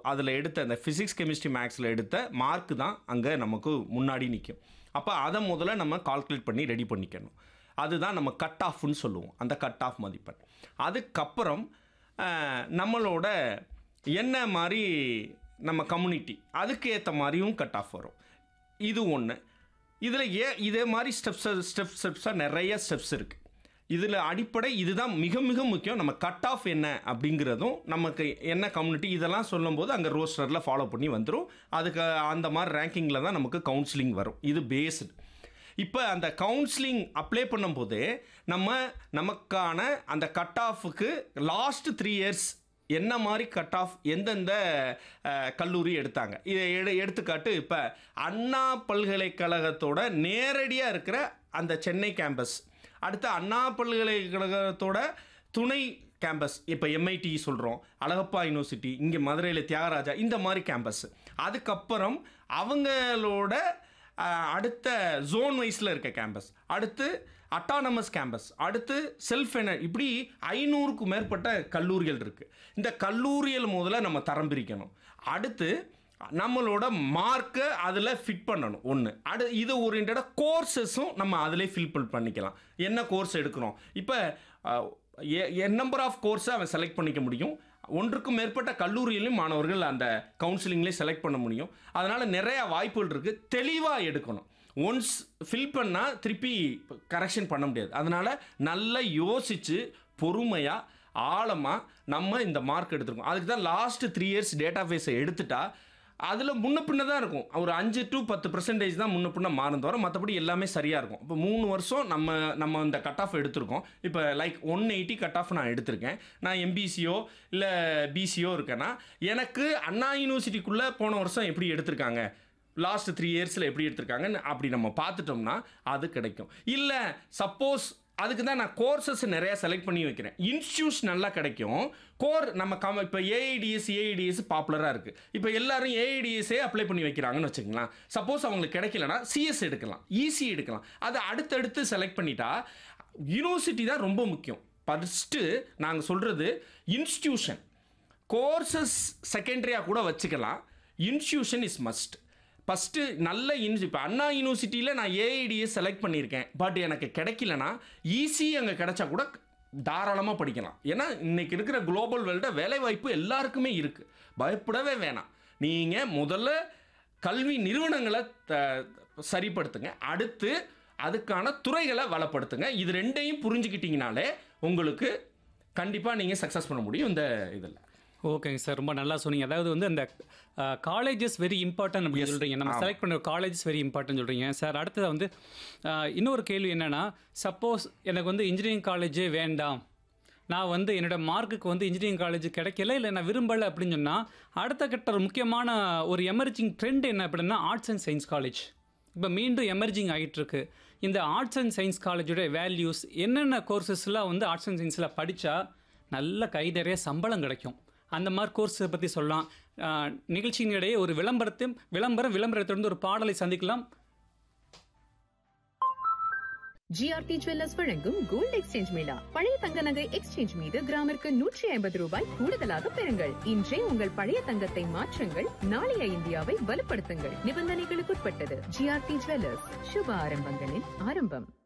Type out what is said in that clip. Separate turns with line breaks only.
அதில் எடுத்த அந்த ஃபிசிக்ஸ் கெமிஸ்ட்ரி மேக்ஸில் எடுத்த மார்க் தான் அங்கே நமக்கு முன்னாடி நிற்கும் அப்போ அதை முதல்ல நம்ம கால்குலேட் பண்ணி ரெடி பண்ணிக்கணும் அதுதான் நம்ம கட் ஆஃப்னு சொல்லுவோம் அந்த கட் ஆஃப் மதிப்பெண் அதுக்கப்புறம் அஹ், நம்மளோட என்ன மாதிரி நம்ம கம்யூனிட்டி அதுக்கு ஏற்ற மாதிரியும் கட் ஆஃப் வரும் இது ஒன்று இதில் ஏ இதே மாதிரி ஸ்டெப்ஸ் ஸ்டெப் ஸ்டெப்ஸாக நிறைய ஸ்டெப்ஸ் இருக்குது இதில் அடிப்படை இதுதான் மிக மிக முக்கியம் நம்ம கட் ஆஃப் என்ன அப்படிங்கிறதும் நமக்கு என்ன கம்யூனிட்டி இதெல்லாம் சொல்லும்போது அங்கே ரோஸ்டரில் ஃபாலோ பண்ணி வந்துடும் அதுக்கு அந்த மாதிரி ரேங்கிங்கில் தான் நமக்கு கவுன்சிலிங் வரும் இது பேஸ்டு இப்போ அந்த கவுன்சிலிங் அப்ளை பண்ணும்போது நம்ம நமக்கான அந்த கட் ஆஃபுக்கு லாஸ்ட் த்ரீ இயர்ஸ் என்ன மாதிரி கட் ஆஃப் எந்தெந்த அஹ், கல்லூரி எடுத்தாங்க இதை எடு எடுத்துக்காட்டு இப்போ அண்ணா பல்கலைக்கழகத்தோட நேரடியாக இருக்கிற அந்த சென்னை கேம்பஸ் அடுத்து அண்ணா பல்கலைக்கழகத்தோட துணை கேம்பஸ் இப்போ எம்ஐடி சொல்கிறோம் அழகப்பா யூனிவர்சிட்டி இங்கே மதுரையில் தியாகராஜா இந்த மாதிரி கேம்பஸ் அதுக்கப்புறம் அவங்களோட அஹ், அடுத்த ஜோன் வைஸில் இருக்க கேம்பஸ் அடுத்து அட்டானமஸ் கேம்பஸ் அடுத்து செல்ஃப் என இப்படி ஐநூறுக்கு மேற்பட்ட கல்லூரிகள் இருக்குது இந்த கல்லூரிகள் முதல்ல நம்ம தரம் பிரிக்கணும் அடுத்து நம்மளோட மார்க்கை அதில் ஃபிட் பண்ணணும் ஒன்று அடு இது ஓரியன்டாக கோர்சஸும் நம்ம அதிலே ஃபில் பண்ணிக்கலாம் என்ன கோர்ஸ் எடுக்கிறோம் இப்போ என் நம்பர் ஆஃப் கோர்ஸை அவன் செலக்ட் பண்ணிக்க முடியும் ஒன்றுக்கும் மேற்பட்ட கல்லூரியிலும் மாணவர்கள் அந்த கவுன்சிலிங்லேயே செலக்ட் பண்ண முடியும் அதனால் நிறையா வாய்ப்புகள் இருக்குது தெளிவாக எடுக்கணும் ஒன்ஸ் ஃபில் பண்ணால் திருப்பி கரெக்ஷன் பண்ண முடியாது அதனால் நல்லா யோசித்து பொறுமையாக ஆழமாக நம்ம இந்த மார்க் எடுத்துருக்கோம் அதுக்கு தான் லாஸ்ட்டு த்ரீ இயர்ஸ் டேட்டா ஃபேஸை எடுத்துட்டா அதில் முன்ன பின்ன தான் இருக்கும் ஒரு அஞ்சு டு பத்து பர்சன்டேஜ் தான் முன்ன பின்ன மாறும் தவிர மற்றபடி எல்லாமே சரியாக இருக்கும் இப்போ மூணு வருஷம் நம்ம நம்ம இந்த கட் ஆஃப் எடுத்திருக்கோம் இப்போ like one eighty cut off நான் எடுத்திருக்கேன் நான் எம்பிசியோ இல்லை பிசியோ இருக்கேன்னா எனக்கு அண்ணா யூனிவர்சிட்டிக்குள்ளே போன வருஷம் எப்படி எடுத்திருக்காங்க லாஸ்ட் த்ரீ இயர்ஸில் எப்படி எடுத்திருக்காங்கன்னு அப்படி நம்ம பார்த்துட்டோம்னா அது கிடைக்கும் இல்லை சப்போஸ் அதுக்கு தான் நான் கோர்சஸ் நிறையா செலக்ட் பண்ணி வைக்கிறேன் இன்ஸ்டியூஸ் நல்லா கிடைக்கும் கோர் நம்ம கம் இப்போ ஏஐடிஎஸ் ஏஐடிஎஸ் பாப்புலராக இருக்குது இப்போ எல்லாரும் ஏஐடிஎஸ்ஸே அப்ளை பண்ணி வைக்கிறாங்கன்னு வச்சுக்கலாம் சப்போஸ் அவங்களுக்கு கிடைக்கலனா சிஎஸ் எடுக்கலாம் ஈசி எடுக்கலாம் அதை அடுத்தடுத்து செலக்ட் பண்ணிட்டா யூனிவர்சிட்டி தான் ரொம்ப முக்கியம் ஃபஸ்ட்டு நாங்கள் சொல்கிறது இன்ஸ்டியூஷன் கோர்சஸ் செகண்டரியாக கூட வச்சுக்கலாம் இன்ஸ்டியூஷன் இஸ் மஸ்ட் ஃபஸ்ட்டு நல்ல இன்ஸ் இப்போ அண்ணா யூனிவர்சிட்டியில் நான் ஏஐடிஎஸ் செலக்ட் பண்ணியிருக்கேன் பட் எனக்கு கிடைக்கலனா ஈஸி அங்கே கிடைச்சா கூட தாராளமாக படிக்கலாம் ஏன்னா இன்னைக்கு இருக்கிற குளோபல் வேர்ல்ட வேலைவாய்ப்பு எல்லாருக்குமே இருக்குது பயப்படவே வேணாம் நீங்கள் முதல்ல கல்வி நிறுவனங்களை த- சரிப்படுத்துங்க அடுத்து அதுக்கான துறைகளை வளப்படுத்துங்க இது ரெண்டையும் புரிஞ்சுக்கிட்டீங்கனாலே உங்களுக்கு கண்டிப்பாக நீங்கள் சக்ஸஸ் பண்ண முடியும் இந்த இதில்
ஓகேங்க சார் ரொம்ப நல்லா சொன்னீங்க அதாவது வந்து அந்த காலேஜஸ் வெரி இம்பார்ட்டன்ட் அப்படின்னு சொல்கிறீங்க நம்ம
ஆமா.
செலக்ட் பண்ணுற காலேஜஸ் வெரி இம்பார்ட்டன்ட் சொல்கிறீங்க சார் அடுத்தது வந்து அஹ், இன்னொரு கேள்வி என்னென்னா சப்போஸ் எனக்கு வந்து இன்ஜினியரிங் காலேஜே வேண்டாம் நான் வந்து என்னோட மார்க்குக்கு வந்து இன்ஜினியரிங் காலேஜ் கிடைக்கல இல்லை நான் விரும்பலை அப்படின்னு சொன்னால் அடுத்த கட்ட ஒரு முக்கியமான ஒரு எமர்ஜிங் ட்ரெண்ட் என்ன அப்படின்னா ஆர்ட்ஸ் அண்ட் சயின்ஸ் காலேஜ் இப்போ மீண்டும் எமர்ஜிங் ஆகிட்டு இருக்கு இந்த ஆர்ட்ஸ் அண்ட் சயின்ஸ் காலேஜோட வேல்யூஸ் என்னென்ன கோர்சஸ்லாம் வந்து ஆர்ட்ஸ் அண்ட் சயின்ஸில் படித்தா நல்ல கை நிறைய சம்பளம் கிடைக்கும் அந்த மாதிரி கோர்ஸை பற்றி சொல்லலாம் ஆஹ், நிகழ்ச்சியின் இடையே ஒரு விளம்பரத்தையும் விளம்பரம் விளம்பரத்திலிருந்து ஒரு பாடலை சந்திக்கலாம்
ஜிஆர்டி ஜுவல்லர்ஸ் வழங்கும் கோல்ட் எக்ஸ்சேஞ்ச் மேளா பழைய தங்க நகை எக்ஸ்சேஞ்ச் மீது கிராமிற்கு நூற்றி ஐம்பது ரூபாய் கூடுதலாக பெறுங்கள் இன்றே உங்கள் பழைய தங்கத்தை மாற்றுங்கள் நாளைய இந்தியாவை வலுப்படுத்துங்கள் நிபந்தனைகளுக்குட்பட்டது ஜிஆர்டி ஜுவல்லர்ஸ் சுப ஆரம்பங்களின் ஆரம்பம்